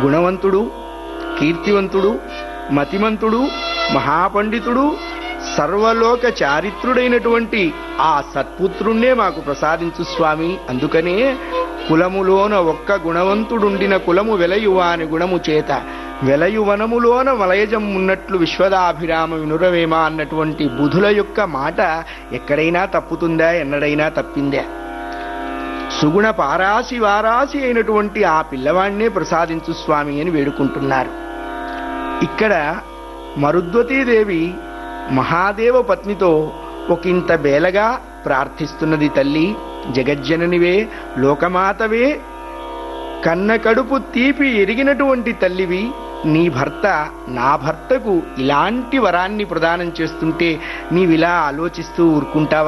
గుణవంతుడు కీర్తివంతుడు మతిమంతుడు మహాపండితుడు సర్వలోక చారిత్రుడైనటువంటి ఆ సత్పుత్రుణ్ణే మాకు ప్రసాదించు స్వామి అందుకనే కులములోన ఒక్క గుణవంతుడుండిన కులము వెలయువా అని గుణము చేత వెలయువనములోన వలయజం ఉన్నట్లు విశ్వదాభిరామ వినురవేమ అన్నటువంటి బుధుల యొక్క మాట ఎక్కడైనా తప్పుతుందా ఎన్నడైనా తప్పిందా సుగుణ పారాసి వారాసి అయినటువంటి ఆ పిల్లవాణ్ణే ప్రసాదించు స్వామి అని వేడుకుంటున్నారు ఇక్కడ మరుద్వతీదేవి మహాదేవ పత్నితో ఒకంత బేలగా ప్రార్థిస్తున్నది తల్లి జగజ్జననివే లోకమాతవే కన్న కడుపు తీపి ఎరిగినటువంటి తల్లివి నీ భర్త నా భర్తకు ఇలాంటి వరాన్ని ప్రదానం చేస్తుంటే నీవిలా ఆలోచిస్తూ ఊరుకుంటావా